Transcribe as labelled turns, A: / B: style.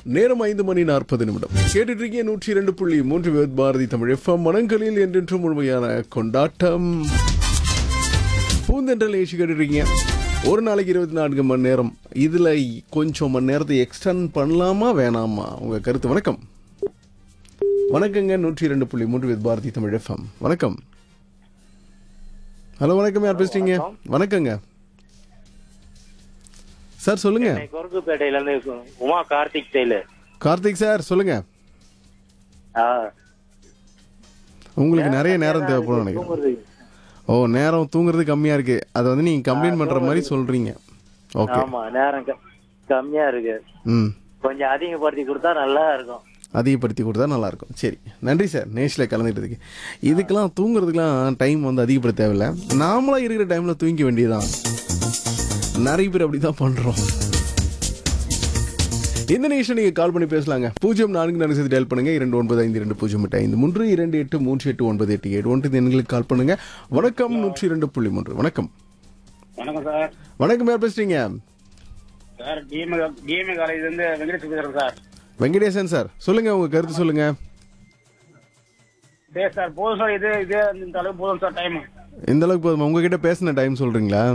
A: நேரம் ஐந்து மணி நாற்பது நிமிடம் கேட்டுட்டு இருக்கீங்க நூற்றி இரண்டு புள்ளி மூன்று வித் பாரதி தமிழ் எஃப்எம் மனங்களில் என்றென்றும் முழுமையான கொண்டாட்டம் பூந்தென்றல் நிகழ்ச்சி கேட்டுட்டு இருக்கீங்க ஒரு நாளைக்கு இருபத்தி நான்கு மணி நேரம் இதுல கொஞ்சம் மணி நேரத்தை எக்ஸ்டெண்ட் பண்ணலாமா வேணாமா உங்க கருத்து வணக்கம் வணக்கங்க நூற்றி இரண்டு புள்ளி மூன்று வித் பாரதி தமிழ் எஃப்எம் வணக்கம் ஹலோ வணக்கம் யார் பேசுறீங்க வணக்கங்க சார் சொல்லுங்க
B: சென்னை கொருக்குப்பேட்டையில இருந்து உமா கார்த்திக் டெய்லர்
A: கார்த்திக் சார் சொல்லுங்க
B: ஆ.
A: உங்களுக்கு நிறைய நேரம் தேவைப்படும் நினைக்கிறேன்
B: தூங்குறதுக்கு.
A: ஓ நேரம் தூங்குறது கம்மியா இருக்கு அதை வந்து நீங்க கம்ப்ளைண்ட் பண்ற மாதிரி சொல்றீங்க ஓகே
B: ஆமா நேரம் க- கம்மியா இருக்கு
A: ம்
B: கொஞ்சம் அதிகப்படுத்தி கொடுத்தா நல்லா இருக்கும்
A: அதிகப்படுத்தி கொடுத்தா நல்லா இருக்கும் சரி நன்றி சார் நேஷில் கலந்துட்டதுக்கு இதுக்கெல்லாம் தூங்குறதுக்கெல்லாம் டைம் வந்து அதிகப்படுத்த தேவையில்ல நாமளா இருக்கிற டைம்ல தூங்க வேண்டியதுதான் நிறைய பேர் அப்படிதான் பண்றோம் இந்த நிமிஷம் நீங்க கால் பண்ணி பேசலாங்க பூஜ்ஜியம் நான்கு நான்கு சேர்த்து டயல் பண்ணுங்க இரண்டு ஒன்பது ஐந்து இரண்டு பூஜ்ஜியம் எட்டு ஐந்து மூன்று இரண்டு எட்டு மூன்று எட்டு ஒன்பது எட்டு ஏழு ஒன்று இந்த எண்களுக்கு கால் பண்ணுங்க வணக்கம் நூற்றி இரண்டு புள்ளி மூன்று வணக்கம்
C: வணக்கம் சார்
A: வணக்கம் யார் பேசுறீங்க
C: சார் டிஎம்ஏ டிஎம்ஏ காலேஜ் இருந்து வெங்கடேஷ் பேசுறேன் சார்
A: வெங்கடேசன் சார் சொல்லுங்க உங்க கருத்து சொல்லுங்க
C: சரி சார் போதும் சார் இது இதே இந்த அளவுக்கு போதும் சார் டைம்
A: இந்த அளவுக்கு போதுமா உங்ககிட்ட பேசின டைம் சொல்றீங்களா